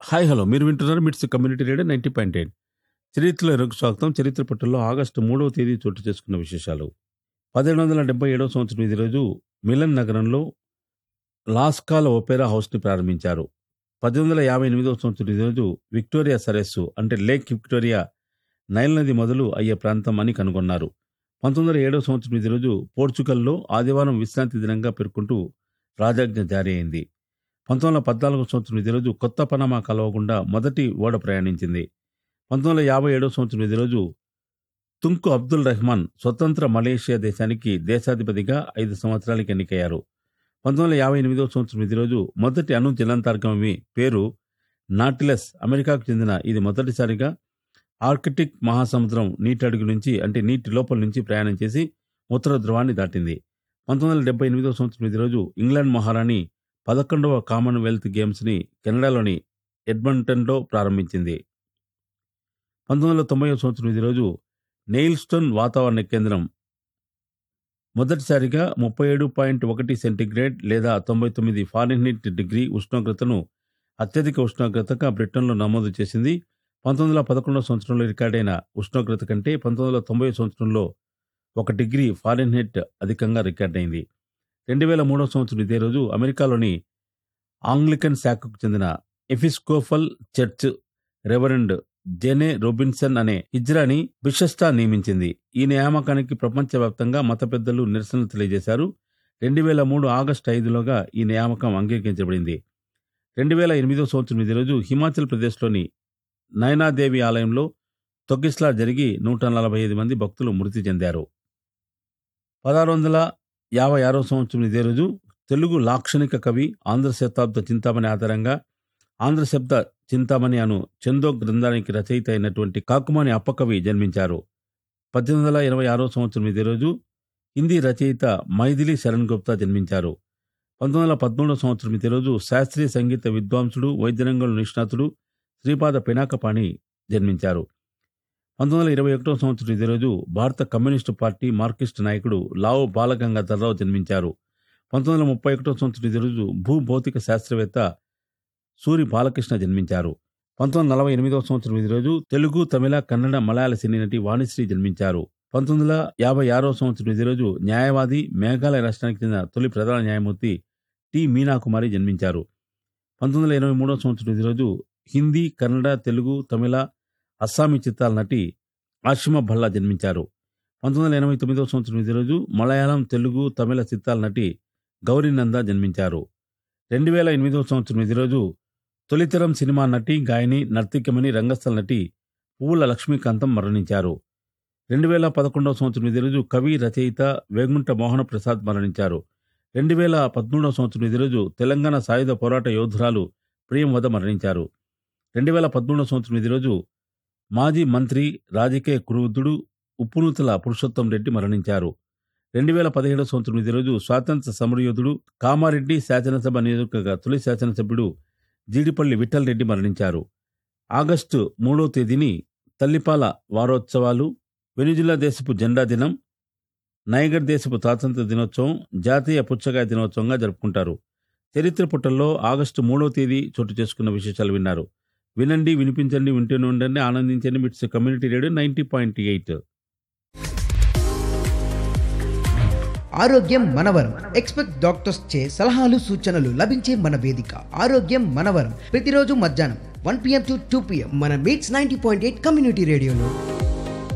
hi hello మీరు వింటున్నారు MITS community radio ninety point eight చరిత్రలో ఎరుకు స్వాగతం చరిత్ర పట్టుల్లో ఆగస్టు మూడవ తేదీ చోటు చేసుకున్న విశేషాలు పదిహేడు వందల డెబ్బై ఏడవ సంవత్సరం ఇది రోజు మిలన్ నగరంలో లాస్కాల ఒపేరా హౌస్ని ప్రారంభించారు పద్దెనిమిది వందల యాభై ఎనిమిదవ సంవత్సరం ఈ రోజు విక్టోరియా సరస్సు అంటే లేక్ విక్టోరియా నైల్ నది మొదలు అయ్యే ప్రాంతం అని కనుగొన్నారు పంతొమ్మిది వందల ఏడవ సంవత్సరం ఇది రోజు పోర్చుగల్లో ఆదివారం విశ్రాంతి దినంగా పేర్కొంటూ రాజాజ్ఞ జారీ అయింది పంతొమ్మిది వందల పద్నాలుగో సంవత్సరం ఇదే రోజు కొత్త పనామా కలవ గుండా మొదటి ఓడ ప్రయాణించింది పంతొమ్మిది వందల యాభై ఏడవ సంవత్సరం ఇదే రోజు తుంకు అబ్దుల్ రెహమాన్ స్వతంత్ర మలేషియా దేశానికి దేశాధిపతిగా ఐదు సంవత్సరాలకి ఎన్నికయ్యారు పంతొమ్మిది వందల యాభై ఎనిమిదవ సంవత్సరం ఇదే రోజు మొదటి అణు జలంతర్గమి పేరు నాటిలస్ అమెరికాకు చెందిన ఇది మొదటిసారిగా ఆర్కిటిక్ మహాసముద్రం నీటి అడుగు నుంచి అంటే నీటి లోపల నుంచి ప్రయాణం చేసి ఉత్తర ధ్రువాన్ని దాటింది పంతొమ్మిది వందల డెబ్బై ఎనిమిదవ సంవత్సరం ఇదే రోజు ఇంగ్లాండ్ మహారాణి పదకొండవ కామన్వెల్త్ గేమ్స్ని కెనడాలోని ఎడ్మంటన్లో ప్రారంభించింది పంతొమ్మిది వందల తొంభై సంవత్సరం ఇదే రోజు నెయిల్స్టోన్ వాతావరణ కేంద్రం మొదటిసారిగా ముప్పై ఏడు పాయింట్ ఒకటి సెంటీగ్రేడ్ లేదా తొంభై తొమ్మిది ఫారెన్హీట్ డిగ్రీ ఉష్ణోగ్రతను అత్యధిక ఉష్ణోగ్రతగా బ్రిటన్లో నమోదు చేసింది పంతొమ్మిది వందల పదకొండవ సంవత్సరంలో రికార్డైన ఉష్ణోగ్రత కంటే పంతొమ్మిది వందల తొంభై సంవత్సరంలో ఒక డిగ్రీ ఫారెన్హీట్ అధికంగా రికార్డైంది రెండు వేల మూడవ సంవత్సరం ఇదే రోజు అమెరికాలోని ఆంగ్లికన్ శాఖకు చెందిన ఎఫిస్కోఫల్ చర్చ్ రెవరెండ్ జెనే రోబిన్సన్ అనే ఇజ్రాని బిషస్టా నియమించింది ఈ నియామకానికి ప్రపంచవ్యాప్తంగా మత పెద్దలు నిరసనలు తెలియజేశారు రెండు వేల మూడు ఆగస్టు ఐదులోగా ఈ నియామకం అంగీకరించబడింది రెండు వేల ఎనిమిదో సంవత్సరం ఇదే రోజు హిమాచల్ ప్రదేశ్లోని నయనాదేవి ఆలయంలో తొగ్గిస్లా జరిగి నూట నలభై ఐదు మంది భక్తులు మృతి చెందారు పదహారు వందల యాభై ఆరో సంవత్సరం ఇదే రోజు తెలుగు లాక్షణిక కవి ఆంధ్ర శతాబ్ద చింతామణి ఆధారంగా ఆంధ్ర శబ్ద చింతామణి అను చందో గ్రంథానికి రచయిత అయినటువంటి కాకుమాని అప్పకవి జన్మించారు పద్దెనిమిది వందల ఇరవై ఆరో సంవత్సరం ఇదే రోజు హిందీ రచయిత మైథిలి శరణ్ గుప్తా జన్మించారు పంతొమ్మిది వందల పదమూడవ సంవత్సరం ఇదే రోజు శాస్త్రీయ సంగీత విద్వాంసుడు వైద్యరంగంలో నిష్ణాతుడు శ్రీపాద పినాకపాణి జన్మించారు పంతొమ్మిది వందల ఇరవై ఒకటో సంవత్సరం ఇదే రోజు భారత కమ్యూనిస్టు పార్టీ మార్కిస్ట్ నాయకుడు లావు బాలగంగాధరరావు జన్మించారు పంతొమ్మిది వందల ముప్పై ఒకటో సంవత్సరం ఇదే రోజు భూభౌతిక శాస్త్రవేత్త సూరి బాలకృష్ణ జన్మించారు పంతొమ్మిది వందల నలభై ఎనిమిదవ సంవత్సరం ఇదే రోజు తెలుగు తమిళ కన్నడ మలయాళ సినీ నటి వాణిశ్రీ జన్మించారు పంతొమ్మిది వందల యాభై ఆరో సంవత్సరం ఇదే రోజు న్యాయవాది మేఘాలయ రాష్ట్రానికి చెందిన తొలి ప్రధాన న్యాయమూర్తి టి మీనాకుమారి జన్మించారు పంతొమ్మిది వందల ఎనభై మూడవ సంవత్సరం ఇదే రోజు హిందీ కన్నడ తెలుగు తమిళ అస్సామీ చిత్రాల నటి ఆషిమ భల్లా జన్మించారు పంతొమ్మిది వందల ఎనభై తొమ్మిదవ సంవత్సరం ఇదే రోజు మలయాళం తెలుగు తమిళ చిత్రాల నటి గౌరీనంద జన్మించారు రెండు వేల ఎనిమిదవ సంవత్సరం ఇదే రోజు తొలితరం సినిమా నటి గాయని నర్తికమణి రంగస్థల నటి పువ్వుల లక్ష్మీకాంతం మరణించారు రెండు వేల పదకొండవ సంవత్సరం ఇదే రోజు కవి రచయిత వేగుంట మోహన ప్రసాద్ మరణించారు రెండు వేల పదమూడవ సంవత్సరం ఇదే రోజు తెలంగాణ సాయుధ పోరాట యోధురాలు ప్రియం వద మరణించారు రెండు వేల పదమూడవ సంవత్సరం ఇదే రోజు మాజీ మంత్రి రాజకీయ కురువృద్ధుడు ఉప్పునూతల పురుషోత్తం రెడ్డి మరణించారు రెండు వేల పదిహేడవ సంవత్సరం ఇదే రోజు స్వాతంత్ర సమరయోధుడు కామారెడ్డి శాసనసభ నియోజకవర్గ తొలి శాసనసభ్యుడు జీడిపల్లి విఠల్ రెడ్డి మరణించారు ఆగస్టు మూడో తేదీని తల్లిపాల వారోత్సవాలు వెనుజిల్లా దేశపు జెండా దినం నైగర్ దేశపు స్వాతంత్ర దినోత్సవం జాతీయ పుచ్చకాయ దినోత్సవంగా జరుపుకుంటారు చరిత్ర పుటల్లో ఆగస్టు మూడో తేదీ చోటు చేసుకున్న విశేషాలు విన్నారు వినండి వినిపించండి వింటూనే ఉండండి ఆనందించండి MITS community radio ninety point eight ఆరోగ్యం మనవరం ఎక్స్పెక్ట్ డాక్టర్స్ చే సలహాలు సూచనలు లభించే మన వేదిక ఆరోగ్యం మనవరం ప్రతిరోజు మధ్యాహ్నం one PM to two PM మన మీట్స్ నైన్టీ పాయింట్ ఎయిట్ కమ్యూనిటీ రేడియోలో